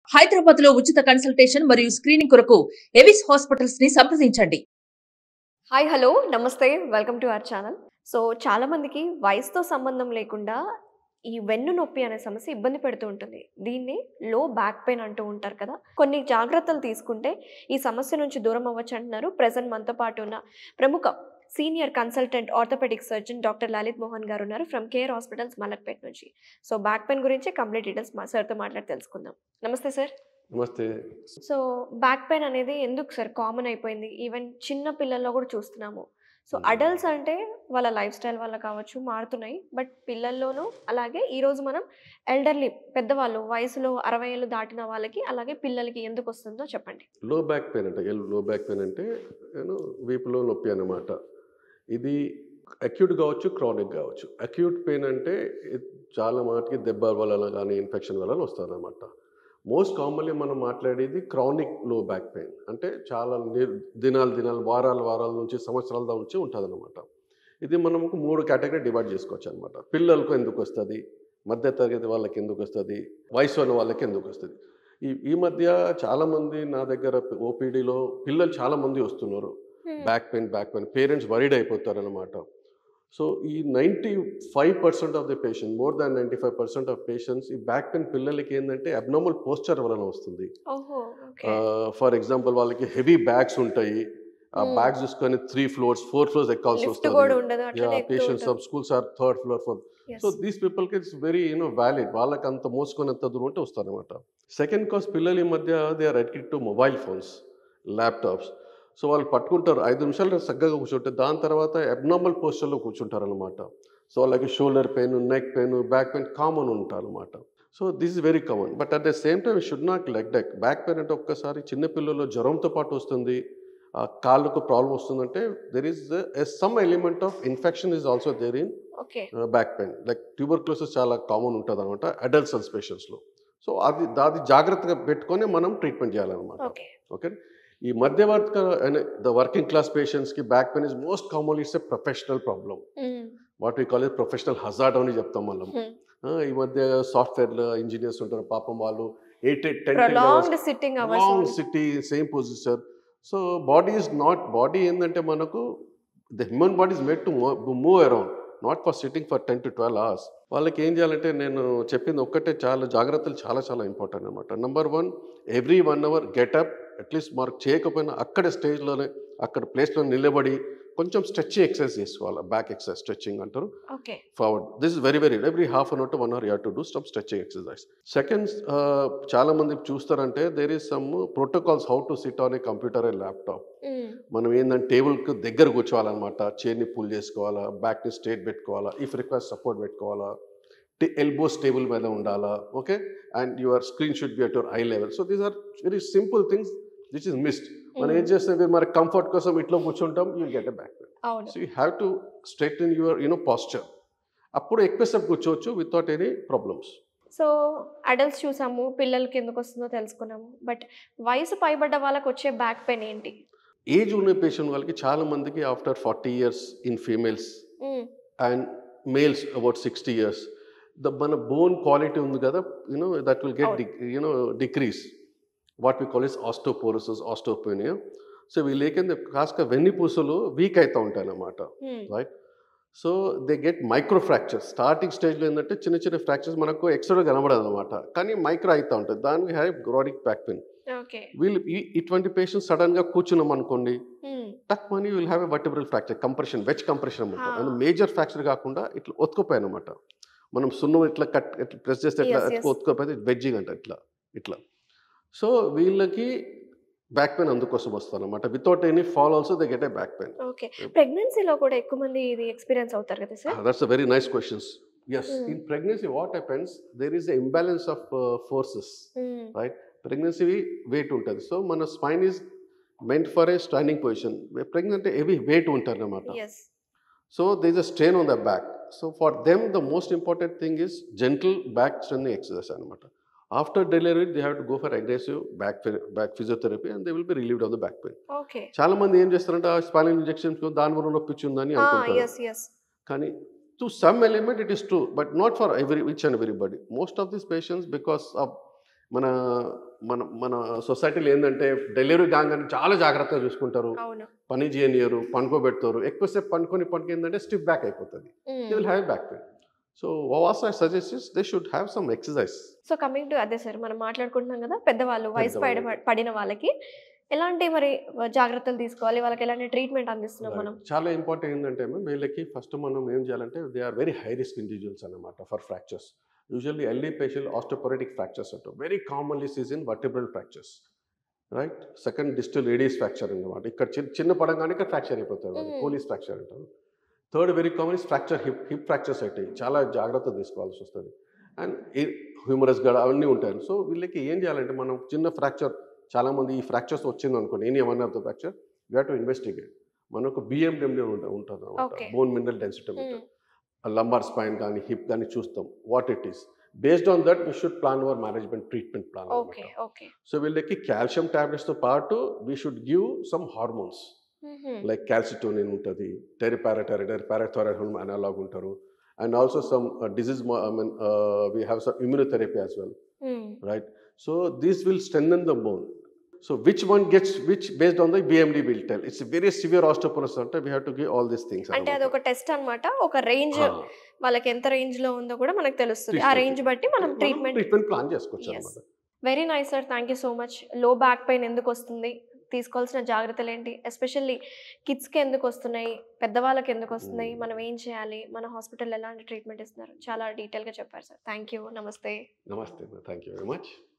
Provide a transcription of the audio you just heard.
హైదరాబాద్ లో ఉచిత కన్సల్టేషన్ మరియు స్క్రీనింగ్ కొరకు ఎవిస్ హాస్పిటల్స్ ని సంప్రదించండి హాయ్ హలో నమస్తే welcome to our channel so చాలా మందికి వయసుతో సంబంధం లేకుండా ఈ వెన్ను నొప్పి అనే సమస్య ఇబ్బంది పెడుతూ ఉంటుంది దీన్ని లో బ్యాక్ పెయిన్ అంటూ ఉంటారు కదా కొన్ని జాగ్రత్తలు తీసుకుంటే ఈ సమస్య నుంచి దూరం అవ్వచ్చు అంటున్నారు ప్రజెంట్ మనతో పాటు ఉన్న ప్రముఖ senior consultant orthopaedic surgeon doctor Lalit Mohan గారు ఉన్నారు ఫ్రమ్ కేర్ హాస్పిటల్స్ మలక్పేట్ నుంచి సో బ్యాక్ పెయిన్ గురించి కంప్లీట్ డీటెయిల్స్ మా సార్తో మాట్లాడి తెలుసుకుందాం నమస్తే సార్ నమస్తే సో బ్యాక్ పెయిన్ అనేది ఎందుకు సార్ కామన్ అయిపోయింది ఈవెన్ చిన్న పిల్లల్లో కూడా చూస్తున్నాము సో Hmm. అడల్ట్స్ అంటే వాళ్ళ లైఫ్ స్టైల్ వల్ల కావచ్చు మారుతున్నాయి బట్ పిల్లల్లోనూ అలాగే ఈరోజు మనం ఎల్డర్లీ పెద్దవాళ్ళు వయసులో అరవై ఏళ్ళు దాటిన వాళ్ళకి అలాగే పిల్లలకి ఎందుకు వస్తుందో చెప్పండి లో బ్యాక్ పెయిన్ అంటే లో బ్యాక్ పెయిన్ అంటే నేను వీపులో నొప్పి అన్నమాట ఇది అక్యూట్ కావచ్చు క్రానిక్ కావచ్చు అక్యూట్ పెయిన్ అంటే ఇది చాలా మాటికి దెబ్బ వలన కానీ ఇన్ఫెక్షన్ వలన వస్తుందన్నమాట మోస్ట్ కామన్లీ మనం మాట్లాడేది క్రానిక్ లో బ్యాక్ పెయిన్ అంటే చాలా ని- దినాలు దినాలు వారాలు వారాల నుంచి సంవత్సరాల దాకా నుంచి ఉంటుందన్నమాట ఇది మనం ఒక మూడు కేటగిరీ డివైడ్ చేసుకోవచ్చు అనమాట పిల్లలకు ఎందుకు వస్తుంది మధ్య తరగతి వాళ్ళకి ఎందుకు వస్తుంది వయసు ఉన్న వాళ్ళకి ఎందుకు వస్తుంది ఈ ఈ మధ్య చాలామంది నా దగ్గర ఓపీడీలో పిల్లలు చాలామంది వస్తున్నారు back pain back pain parents worried అయిపోతారు అనమాట సో ఈ ninety five percent of the patient more than ninety five percent of patients ఈ బ్యాక్ పెయిన్ పిల్లలకి ఏంటంటే అబ్నార్మల్ పోస్చర్ వలన వస్తుంది ఓహో ఓకే ఫర్ ఎగ్జాంపుల్ వాళ్ళకి హెవీ బ్యాగ్స్ ఉంటాయి ఆ Hmm. బ్యాగ్స్ చూసుకొని త్రీ ఫ్లోర్స్ ఫోర్ ఫ్లోర్స్ ఎక్కాల్సి లిఫ్ట్ కూడా వస్తుంది ఉండదు అట్లనే ఎక్కుతూ పేషెంట్స్ ఉంటారు. Of schools are third floor four Yes. So these పీపుల్కి ఇట్స్ వెరీ యూనో వ్యాలిడ్ వాళ్ళకి అంత మోసుకునేంత దూరం ఉంటే వస్తారనమాట సెకండ్ కాస్ పిల్లలు ఈ మధ్య they are addict to mobile phones laptops so వాళ్ళు పట్టుకుంటారు ఐదు నిమిషాలు చక్కగా కూర్చుంటే దాని తర్వాత అబ్నార్మల్ పోస్చర్లో కూర్చుంటారు అనమాట సో వాళ్ళకి shoulder pain neck pain back pain common ఉంటారు అనమాట so this is very common but at the same time should not లెగ్ డెక్ బ్యాక్ పెయిన్ అంటే ఒక్కసారి చిన్నపిల్లల్లో జ్వరంతో పాటు వస్తుంది ఆ కాళ్ళకు ప్రాబ్లం వస్తుందంటే there is some element of infection is also there in okay back pain like tuberculosis చాలా కామన్ ఉంటుంది అనమాట అడల్ట్ సెల్స్ పేషెంట్స్లో సో అది అది జాగ్రత్తగా పెట్టుకొని మనం ట్రీట్మెంట్ చేయాలన్నమాట ఓకే ఓకే ఈ మధ్యవర్తి ద వర్కింగ్ క్లాస్ పేషెంట్స్కి back pain is most common it's a professional problem what we call is professional hazard అని చెప్తాం మనం ఆ, ఈ మధ్య సాఫ్ట్వేర్ ఇంజనీర్స్ ఉంటారు పాపం వాళ్ళు eight eight ten prolonged sitting long hours city same position so body is not body ఏంటంటే మనకు the human body is made to move around not for sitting for ten to twelve hours వాళ్ళకి ఏం చేయాలంటే నేను చెప్పింది ఒక్కటే చాలా జాగ్రత్తలు చాలా చాలా ఇంపార్టెంట్ అనమాట number one every one hour get up at least mark చేయకపోయినా అక్కడ స్టేజ్లోనే అక్కడ ప్లేస్లో నిలబడి కొంచెం స్ట్రెచ్చింగ్ ఎక్సర్సైజ్ చేసుకోవాలి బ్యాక్ ఎక్సర్సైజ్ స్ట్రెచ్చింగ్ అంటారు okay forward this is very very every half an hour to one hour you to do some stretching exercise second చాలా మంది చూస్తారంటే there is some protocols how to sit on a computer and laptop మనం ఏంటంటే టేబుల్కి దగ్గర కూర్చోవాలన్నమాట చైర్ని pull చేసుకోవాలా బ్యాక్ని స్ట్రేట్ పెట్టుకోవాలా ఇఫ్ రిక్వెస్ట్ సపోర్ట్ పెట్టుకోవాలా ఎల్బోస్ టేబుల్ మీద ఉండాలా okay and your screen should be at your eye level so these are very simple things this is missed మనం ఏం చేస్తే మరి కంఫర్ట్ కోసం ఇట్లా కూర్చుంటాం యూ గెట్ ఎ బ్యాక్ అవును so you have to straight in your you know posture అప్పుడు ఎక్కువసేపు కూర్చోవచ్చు without any problems so adults చూసాము పిల్లలకి ఎందుకు వస్తుందో తెలుసుకున్నాము బట్ వయసు పైబడ్డ వాళ్ళకి వచ్చే బ్యాక్ పెయిన్ ఏంటి ఏజ్ ఉన్న పేషెంట్ వాళ్ళకి చాలా మందికి after forty years in females and males about sixty years the మన బోన్ క్వాలిటీ ఉంది కదా you know that will get you know decrease what we call is osteoporosis osteopenia so వీళ్ళు ఏకంటే కాస్త వెన్నుపూసలు వీక్ అవుతూ ఉంటాయి అన్నమాట right so they get micro fractures starting స్టేజ్లో ఏంటంటే చిన్న చిన్న ఫ్రాక్చర్స్ మనకు ఎక్స్ట్రా కనబడదు అనమాట కానీ మైక్రో అవుతూ ఉంటుంది దానికి have chronic back pain okay వీళ్ళు ఈ ఇటువంటి పేషెంట్స్ సడన్గా కూర్చున్నాం అనుకోండి tuck money will have a vertebral fracture compression wedge compression అనమాట Ah. అది మేజర్ ఫ్రాక్చర్ కాకుండా ఇట్లా ఒత్తుకుపోయాయి అనమాట మనం సున్నం ఇట్లా కట్ ఇట్లా ప్రెస్ చేస్తే ఇట్లా Yes, yes. ఒత్తుకుపోతే వెజ్జింగ్ అంట ఇట్లా ఇట్లా సో వీళ్ళకి బ్యాక్ పెయిన్ అందుకోసం వస్తుంది అనమాట without any fall also they get a back pain okay ప్రెగ్నెన్సీలో కూడా ఎక్కువ మంది ఇది ఎక్స్పీరియన్స్ అవుతారు కదా sir that's a very nice questions yes Hmm. In pregnancy what happens there is a imbalance of forces pregnancy weight ఉంటుంది so మన spine is meant for a standing position pregnant heavy weight ఉంటారు అనమాట yes so they is a strain on the back so for them the most important thing is gentle back strength exercise అనమాట after delivery they have to go for aggressive back back physiotherapy and they will be relieved of the back pain okay చాలా మంది ఏం చేస్తారంటే ఆ spinal injections దాని వల్ల నొప్పి ఉందని అనుకుంటారు ఎస్ ఎస్ కానీ to some element it is true but not for every which and everybody most of these patients because of మన మన మన సొసైటీలో ఏంటంటే డెలివరీ కాగానే చాలా జాగ్రత్తగా చూసుకుంటారు అవును పని చేయనియరు పనుకోబెడతారు ఎక్కువసేపు పనుకొని పనుకు ఏంటంటే స్టిఫ్ బ్యాక్ అయిపోతుంది they will have back pain so was I suggest they should have some exercise so coming to అదే సార్ మనం మాట్లాడుకుంటున్నాం కదా పెద్దవాళ్ళు వయసు పైన పెద్దవాళ్ళు. పడిన వాళ్ళకి ఎలాంటి మరి జాగ్రత్తలు తీసుకోవాలి వాళ్ళకి ఎలాంటి ట్రీట్మెంట్ అందిస్తున్నాం మనం చాలా ఇంపార్టెంట్ ఏంటంటే మ్యామ్ వీళ్ళకి ఫస్ట్ మనం ఏం చేయాలంటే they are very high risk individuals అనమాట for fractures usually elderly patient osteoporotic fractures అంటారు very commonly sees in vertebral fractures right second distal radius fracture అనమాట ఇక్కడ చిన్న చిన్న పడంగానే ఇక్కడ ఫ్రాక్చర్ అయిపోతారు Mm. పోలీస్ ఫ్రాక్చర్ అంటారు third very common is fracture hip hip fractures అయితే చాలా జాగ్రత్త తీసుకోవాల్సి వస్తుంది అండ్ హ్యూమరస్ గడ అవన్నీ ఉంటాయి సో వీళ్ళకి ఏం చేయాలంటే మనం చిన్న ఫ్రాక్చర్ చాలామంది ఈ ఫ్రాక్చర్స్ వచ్చింది అనుకోండి any one of the fracture you have to investigate మనకు బిఎండబ్ల్యూ ఉంటుంది Okay. Bone mineral density Mm. Lumbar spine కానీ హిప్ కానీ చూస్తాం what it is based on that we should plan our management treatment plan okay okay so వీళ్ళకి calcium టాబ్లెట్స్తో పాటు we should give some hormones like calcitonin ఉంటుంది teriparatide parathyroid analogue ఉంటారు and also some disease I mean we have some immunotherapy as well right? So this will strengthen the bone. So which one gets which based on the BMD will tell. It's a very severe osteoporosis. అంటే We have to give all these things. అంటే అది ఒక test అన్నమాట ఒక range Ah. వాళ్ళకి ఎంత range లో ఉందో కూడా మనకు తెలుస్తుంది ఆ Treatment. రేంజ్ బట్టి మనం మనం ట్రీట్మెంట్ ట్రీట్మెంట్ ప్లాన్ చేసుకోవచ్చు Yes. అనమాట very nice sir thank you so much low back pain ఎందుకు వస్తుంది తీసుకోవాల్సిన జాగ్రత్తలు ఏంటి ఎస్పెషల్లీ కిడ్స్కి ఎందుకు వస్తున్నాయి పెద్దవాళ్ళకి ఎందుకు వస్తున్నాయి Mm. మనం ఏం చేయాలి మన హాస్పిటల్ ఎలాంటి ట్రీట్మెంట్ ఇస్తున్నారు చాలా డీటెయిల్గా చెప్పారు సార్ థ్యాంక్ యూ నమస్తే నమస్తే థ్యాంక్ యూ వెరీ మచ్